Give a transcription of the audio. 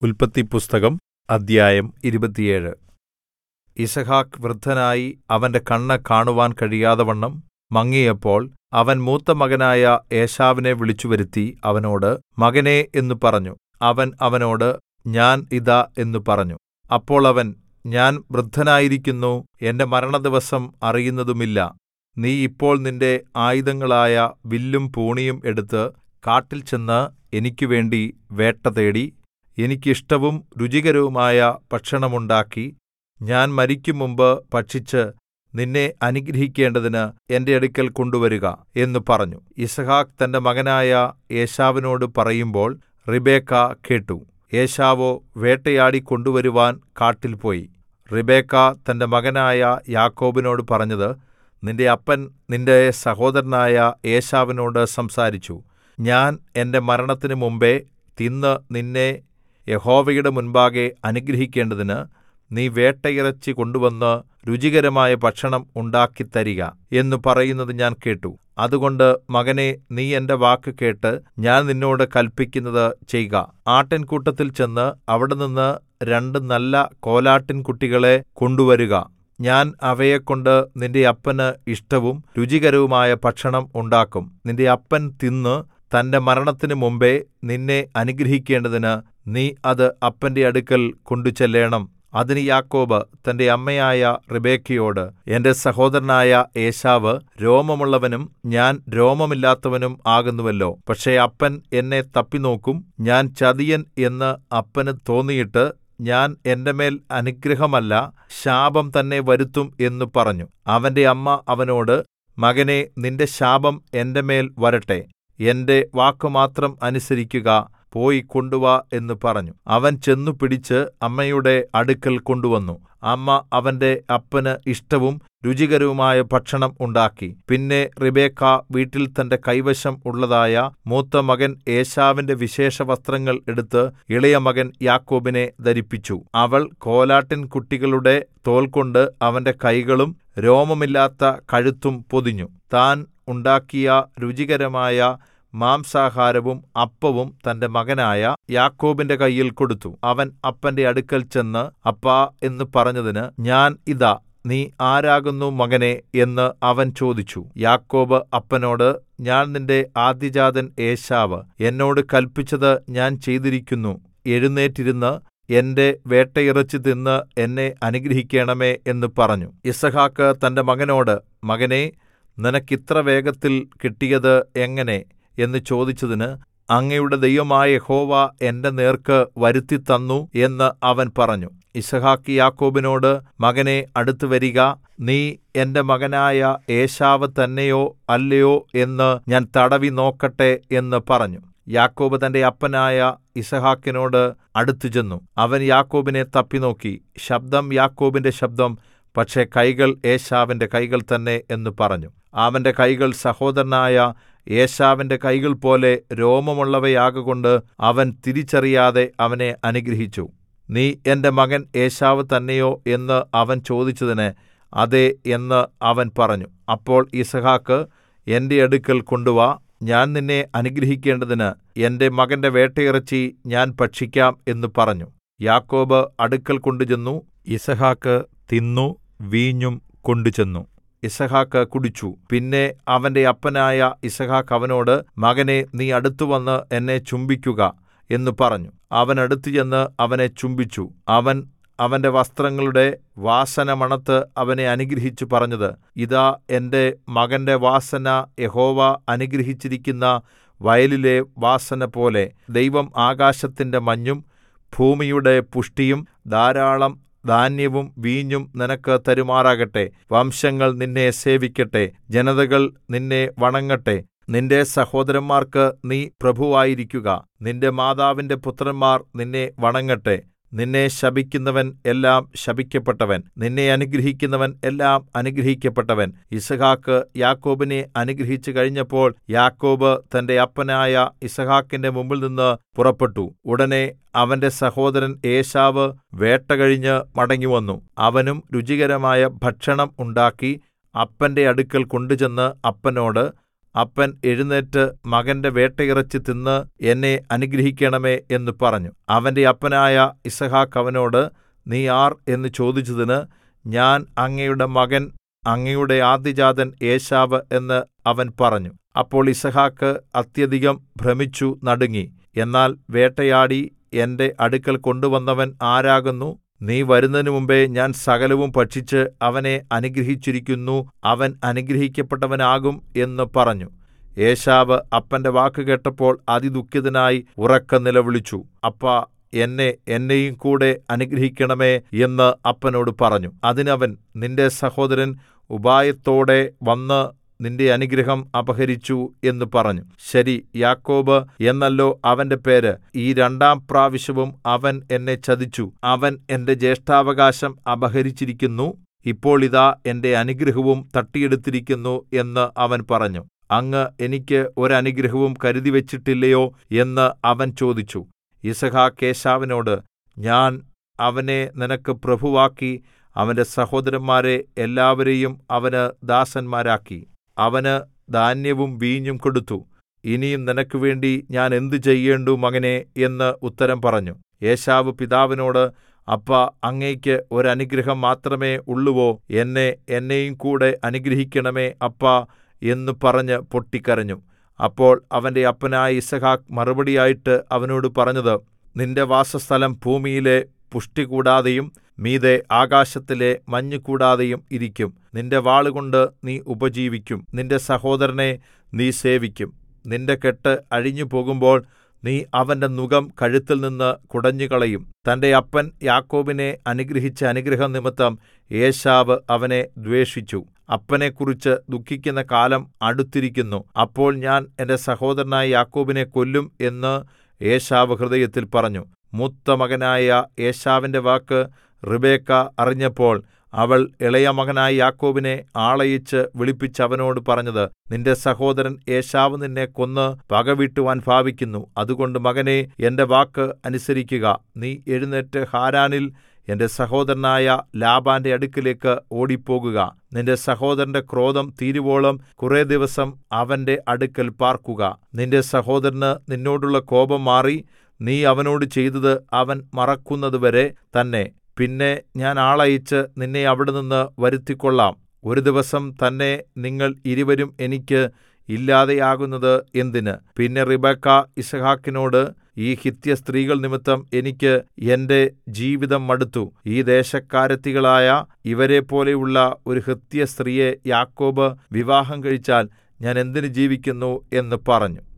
ഉല്പത്തിപ്പുസ്തകം അദ്ധ്യായം ഇരുപത്തിയേഴ് യിസ്ഹാക്ക് വൃദ്ധനായി അവന്റെ കണ്ണ് കാണുവാൻ കഴിയാതവണ്ണം മങ്ങിയപ്പോൾ അവൻ മൂത്തമകനായ ഏശാവിനെ വിളിച്ചുവരുത്തി അവനോട് മകനേ എന്നു പറഞ്ഞു അവൻ അവനോട് ഞാൻ ഇതാ എന്നു പറഞ്ഞു അപ്പോൾ അവൻ ഞാൻ വൃദ്ധനായിരിക്കുന്നു എന്റെ മരണദിവസം അറിയുന്നതുമില്ല നീ ഇപ്പോൾ നിന്റെ ആയുധങ്ങളായ വില്ലും പൂണിയും എടുത്ത് കാട്ടിൽ ചെന്ന് എനിക്കുവേണ്ടി വേട്ട തേടി എനിക്ക് ഇഷ്ടവും രുചികരവുമായ ഭക്ഷണമുണ്ടാക്കി ഞാൻ മരിക്കുംമുമ്പ് ഭക്ഷിച്ച് നിന്നെ അനുഗ്രഹിക്കേണ്ടതിന് എന്റെ അടുക്കൽ കൊണ്ടുവരുക എന്നു പറഞ്ഞു യിസ്ഹാക്ക് തന്റെ മകനായ ഏശാവിനോട് പറയുമ്പോൾ റിബെക്കാ കേട്ടു ഏശാവോ വേട്ടയാടി കൊണ്ടുവരുവാൻ കാട്ടിൽ പോയി റിബെക്കാ തന്റെ മകനായ യാക്കോബിനോട് പറഞ്ഞത് നിന്റെ അപ്പൻ നിന്റെ സഹോദരനായ ഏശാവിനോട് സംസാരിച്ചു ഞാൻ എന്റെ മരണത്തിന് മുമ്പെ തിന്ന് നിന്നെ യഹോവയുടെ മുൻപാകെ അനുഗ്രഹിക്കേണ്ടതിന് നീ വേട്ടയിറച്ചി കൊണ്ടുവന്ന് രുചികരമായ ഭക്ഷണം ഉണ്ടാക്കിത്തരിക എന്നു പറയുന്നത് ഞാൻ കേട്ടു അതുകൊണ്ട് മകനേ നീ എന്റെ വാക്ക് കേട്ട് ഞാൻ നിന്നോട് കല്പിക്കുന്നത് ചെയ്ക ആട്ടിൻകൂട്ടത്തിൽ ചെന്ന് അവിടെനിന്ന് രണ്ട് നല്ല കോലാട്ടിൻകുട്ടികളെ കൊണ്ടുവരുക ഞാൻ അവയെക്കൊണ്ട് നിന്റെ അപ്പന് ഇഷ്ടവും രുചികരവുമായ ഭക്ഷണം ഉണ്ടാക്കും നിന്റെ അപ്പൻ തിന്ന് തന്റെ മരണത്തിന് മുമ്പെ നിന്നെ അനുഗ്രഹിക്കേണ്ടതിന് നീ അത് അപ്പന്റെ അടുക്കൽ കൊണ്ടുചെല്ലേണം അതിന് യാക്കോബ് തന്റെ അമ്മയായ റിബെക്കയോട് എന്റെ സഹോദരനായ ഏശാവ് രോമമുള്ളവനും ഞാൻ രോമമില്ലാത്തവനും ആകുന്നുവല്ലോ പക്ഷേ അപ്പൻ എന്നെ തപ്പിനോക്കും ഞാൻ ചതിയൻ എന്ന് അപ്പന് തോന്നിയിട്ട് ഞാൻ എന്റെ മേൽ അനുഗ്രഹമല്ല ശാപം തന്നെ വരുത്തും എന്നു പറഞ്ഞു അവന്റെ അമ്മ അവനോട് മകനേ നിന്റെ ശാപം എന്റെ മേൽ വരട്ടെ എന്റെ വാക്കുമാത്രം അനുസരിക്കുക പോയി കൊണ്ടുവാ എന്ന് പറഞ്ഞു അവൻ ചെന്നു പിടിച്ച് അമ്മയുടെ അടുക്കൽ കൊണ്ടുവന്നു അമ്മ അവന്റെ അപ്പന് ഇഷ്ടവും രുചികരവുമായ ഭക്ഷണം ഉണ്ടാക്കി പിന്നെ റിബെക്കാ വീട്ടിൽ തന്റെ കൈവശം ഉള്ളതായ മൂത്ത മകൻ ഏശാവിന്റെ വിശേഷവസ്ത്രങ്ങൾ എടുത്ത് ഇളയ മകൻ യാക്കോബിനെ ധരിപ്പിച്ചു അവൾ കോലാട്ടിൻ കുട്ടികളുടെ തോൽകൊണ്ട് അവന്റെ കൈകളും രോമമില്ലാത്ത കഴുത്തും പൊതിഞ്ഞു താൻ ഉണ്ടാക്കിയ രുചികരമായ മാംസാഹാരവും അപ്പവും തന്റെ മകനായ യാക്കോബിന്റെ കയ്യിൽ കൊടുത്തു അവൻ അപ്പന്റെ അടുക്കൽ ചെന്ന് അപ്പാ എന്ന് പറഞ്ഞതിന് ഞാൻ ഇതാ നീ ആരാകുന്നു മകനെ എന്ന് അവൻ ചോദിച്ചു യാക്കോബ് അപ്പനോട് ഞാൻ നിന്റെ ആദ്യജാതൻ ഏശാവ് എന്നോട് കല്പിച്ചത് ഞാൻ ചെയ്തിരിക്കുന്നു എഴുന്നേറ്റിരുന്ന് എന്റെ വേട്ടയിറച്ചി തിന്ന് എന്നെ അനുഗ്രഹിക്കണമേ എന്ന് പറഞ്ഞു യിസ്ഹാക്ക് തന്റെ മകനോട് മകനേ നിനക്കിത്ര വേഗത്തിൽ കിട്ടിയത് എങ്ങനെ എന്ന് ചോദിച്ചതിന് അങ്ങയുടെ ദൈവമായ യഹോവ എന്റെ നേർക്ക് വരുത്തിത്തന്നു എന്ന് അവൻ പറഞ്ഞു യിസ്ഹാക്ക് യാക്കോബിനോട് മകനെ അടുത്തു വരിക നീ എന്റെ മകനായ ഏശാവ് തന്നെയോ അല്ലയോ എന്ന് ഞാൻ തടവി നോക്കട്ടെ എന്ന് പറഞ്ഞു യാക്കോബ് തന്റെ അപ്പനായ ഇസഹാക്കിനോട് അടുത്തു ചെന്നു അവൻ യാക്കോബിനെ തപ്പിനോക്കി ശബ്ദം യാക്കോബിന്റെ ശബ്ദം പക്ഷേ കൈകൾ ഏശാവിന്റെ കൈകൾ തന്നെ എന്ന് പറഞ്ഞു അവന്റെ കൈകൾ സഹോദരനായ ഏശാവിന്റെ കൈകൾ പോലെ രോമമുള്ളവയാകൊണ്ട് അവൻ തിരിച്ചറിയാതെ അവനെ അനുഗ്രഹിച്ചു നീ എന്റെ മകൻ ഏശാവ് തന്നെയോ എന്ന് അവൻ ചോദിച്ചതിന് അതെ എന്ന് അവൻ പറഞ്ഞു അപ്പോൾ ഇസഹാക്ക് എന്റെ അടുക്കൽ കൊണ്ടുവാ ഞാൻ നിന്നെ അനുഗ്രഹിക്കേണ്ടതിന് എന്റെ മകന്റെ വേട്ടയിറച്ചി ഞാൻ ഭക്ഷിക്കാം എന്ന് പറഞ്ഞു യാക്കോബ് അടുക്കൽ കൊണ്ടുചെന്നു ഇസഹാക്ക് തിന്നു വീഞ്ഞും കൊണ്ടുചെന്നു ഇസഹാക്ക് കുടിച്ചു പിന്നെ അവന്റെ അപ്പനായ ഇസഹാക്ക് അവനോട് മകനെ നീ അടുത്തുവന്ന് എന്നെ ചുംബിക്കുക എന്ന് പറഞ്ഞു അവൻ അടുത്തു ചെന്ന് അവനെ ചുംബിച്ചു അവൻ അവന്റെ വസ്ത്രങ്ങളുടെ വാസന മണത്ത് അവനെ അനുഗ്രഹിച്ചു പറഞ്ഞത് ഇതാ എന്റെ മകന്റെ വാസന യഹോവ അനുഗ്രഹിച്ചിരിക്കുന്ന വയലിലെ വാസന പോലെ ദൈവം ആകാശത്തിന്റെ മഞ്ഞും ഭൂമിയുടെ പുഷ്ടിയും ധാരാളം ധാന്യവും വീഞ്ഞും നിനക്ക് തരുമാറാകട്ടെ വംശങ്ങൾ നിന്നെ സേവിക്കട്ടെ ജനതകൾ നിന്നെ വണങ്ങട്ടെ നിന്റെ സഹോദരന്മാർക്ക് നീ പ്രഭുവായിരിക്കുക നിന്റെ മാതാവിന്റെ പുത്രന്മാർ നിന്നെ വണങ്ങട്ടെ നിന്നെ ശപിക്കുന്നവൻ എല്ലാം ശപിക്കപ്പെട്ടവൻ നിന്നെ അനുഗ്രഹിക്കുന്നവൻ എല്ലാം അനുഗ്രഹിക്കപ്പെട്ടവൻ ഇസഹാക്ക് യാക്കോബിനെ അനുഗ്രഹിച്ചു കഴിഞ്ഞപ്പോൾ യാക്കോബ് തന്റെ അപ്പനായ ഇസഹാക്കിന്റെ മുമ്പിൽ നിന്ന് പുറപ്പെട്ടു ഉടനെ അവന്റെ സഹോദരൻ ഏശാവ് വേട്ട കഴിഞ്ഞ് മടങ്ങിവന്നു അവനും രുചികരമായ ഭക്ഷണം ഉണ്ടാക്കി അപ്പന്റെ അടുക്കൽ കൊണ്ടുചെന്ന് അപ്പനോട് അപ്പൻ എഴുന്നേറ്റ് മകന്റെ വേട്ടയിറച്ചി തിന്ന് എന്നെ അനുഗ്രഹിക്കണമേ എന്ന് പറഞ്ഞു അവന്റെ അപ്പനായ യിസ്ഹാക്ക് അവനോട് നീ ആർ എന്ന് ചോദിച്ചതിന് ഞാൻ അങ്ങയുടെ മകൻ അങ്ങയുടെ ആദ്യജാതൻ ഏശാവ് എന്ന് അവൻ പറഞ്ഞു അപ്പോൾ യിസ്ഹാക്ക് അത്യധികം ഭ്രമിച്ചു നടുങ്ങി എന്നാൽ വേട്ടയാടി എന്റെ അടുക്കൽ കൊണ്ടുവന്നവൻ ആരാകുന്നു നീ വരുന്നതിന് മുമ്പേ ഞാൻ സകലവും ഭക്ഷിച്ച് അവനെ അനുഗ്രഹിച്ചിരിക്കുന്നു അവൻ അനുഗ്രഹിക്കപ്പെട്ടവനാകും എന്ന് പറഞ്ഞു ഏശാവ് അപ്പന്റെ വാക്ക് കേട്ടപ്പോൾ അതിദുഃഖിതനായി ഉറക്കെ നിലവിളിച്ചു അപ്പാ എന്നെ എന്നെയും കൂടെ അനുഗ്രഹിക്കണമേ എന്ന് അപ്പനോട് പറഞ്ഞു അതിനവൻ നിന്റെ സഹോദരൻ ഉപായത്തോടെ വന്ന് നിന്റെ അനുഗ്രഹം അപഹരിച്ചു എന്ന് പറഞ്ഞു ശരി യാക്കോബ് എന്നല്ലോ അവന്റെ പേര് ഈ രണ്ടാം പ്രാവശ്യവും അവൻ എന്നെ ചതിച്ചു അവൻ എന്റെ ജ്യേഷ്ഠാവകാശം അപഹരിച്ചിരിക്കുന്നു ഇപ്പോൾ ഇതാ എന്റെ അനുഗ്രഹവും തട്ടിയെടുത്തിരിക്കുന്നു എന്ന് അവൻ പറഞ്ഞു അങ്ങ് എനിക്ക് ഒരനുഗ്രഹവും കരുതിവച്ചിട്ടില്ലയോ എന്ന് അവൻ ചോദിച്ചു യിസ്ഹാക്ക് ഏശാവിനോട് ഞാൻ അവനെ നിനക്ക് പ്രഭുവാക്കി അവന്റെ സഹോദരന്മാരെ എല്ലാവരെയും അവന് ദാസന്മാരാക്കി അവന് ധാന്യവും വീഞ്ഞും കൊടുത്തു ഇനിയും നിനക്ക് വേണ്ടി ഞാൻ എന്ത് ചെയ്യേണ്ടു മകനേ എന്ന് ഉത്തരം പറഞ്ഞു ഏശാവ് പിതാവിനോട് അപ്പാ അങ്ങയ്ക്ക് ഒരനുഗ്രഹം മാത്രമേ ഉള്ളുവോ എന്നെ എന്നെയും കൂടെ അനുഗ്രഹിക്കണമേ അപ്പാ എന്ന് പറഞ്ഞ് പൊട്ടിക്കരഞ്ഞു അപ്പോൾ അവന്റെ അപ്പനായ യിസ്ഹാക്ക് മറുപടിയായിട്ട് അവനോട് പറഞ്ഞത് നിന്റെ വാസസ്ഥലം ഭൂമിയിലെ പുഷ്ടി കൂടാതെയും മീതെ ആകാശത്തിലെ മഞ്ഞ് കൂടാതെയും ഇരിക്കും നിന്റെ വാളുകൊണ്ട് നീ ഉപജീവിക്കും നിന്റെ സഹോദരനെ നീ സേവിക്കും നിന്റെ കെട്ട് അഴിഞ്ഞു പോകുമ്പോൾ നീ അവന്റെ നുകം കഴുത്തിൽ നിന്ന് കുടഞ്ഞുകളയും തന്റെ അപ്പൻ യാക്കോബിനെ അനുഗ്രഹിച്ച അനുഗ്രഹം നിമിത്തം ഏശാവ് അവനെ ദ്വേഷിച്ചു അപ്പനെക്കുറിച്ച് ദുഃഖിക്കുന്ന കാലം അടുത്തിരിക്കുന്നു അപ്പോൾ ഞാൻ എന്റെ സഹോദരനായ യാക്കോബിനെ കൊല്ലും എന്ന് ഏശാവ് ഹൃദയത്തിൽ പറഞ്ഞു മൂത്ത മകനായ ഏശാവിന്റെ വാക്ക് റിബേക്ക അറിഞ്ഞപ്പോൾ അവൾ ഇളയ മകനായ യാക്കോബിനെ ആളയച്ച് വിളിപ്പിച്ച് അവനോട് പറഞ്ഞത് നിന്റെ സഹോദരൻ ഏശാവ് നിന്നെ കൊന്ന് പകവീട്ടുവാൻ ഭാവിക്കുന്നു അതുകൊണ്ട് മകനേ എന്റെ വാക്ക് അനുസരിക്കുക നീ എഴുന്നേറ്റ് ഹാരാനിൽ എന്റെ സഹോദരനായ ലാബാന്റെ അടുക്കിലേക്ക് ഓടിപ്പോകുക നിന്റെ സഹോദരന്റെ ക്രോധം തീരുവോളം കുറെ ദിവസം അവന്റെ അടുക്കൽ പാർക്കുക നിന്റെ സഹോദരന് നിന്നോടുള്ള കോപം മാറി നീ അവനോട് ചെയ്തത് അവൻ മറക്കുന്നതുവരെ തന്നെ പിന്നെ ഞാൻ ആളയച്ച് നിന്നെ അവിടെനിന്ന് വരുത്തിക്കൊള്ളാം ഒരു ദിവസം തന്നെ നിങ്ങൾ ഇരുവരും എനിക്ക് ഇല്ലാതെയാകുന്നത് എന്തിന് പിന്നെ റിബക്ക യിസ്ഹാക്കിനോട് ഈ ഹിത്യ സ്ത്രീകൾ നിമിത്തം എനിക്ക് എന്റെ ജീവിതം മടുത്തു ഈ ദേശക്കാരത്തികളായ ഇവരെപ്പോലെയുള്ള ഒരു ഹിത്യ സ്ത്രീയെ യാക്കോബ് വിവാഹം കഴിച്ചാൽ ഞാൻ എന്തിന് ജീവിക്കുന്നു എന്ന് പറഞ്ഞു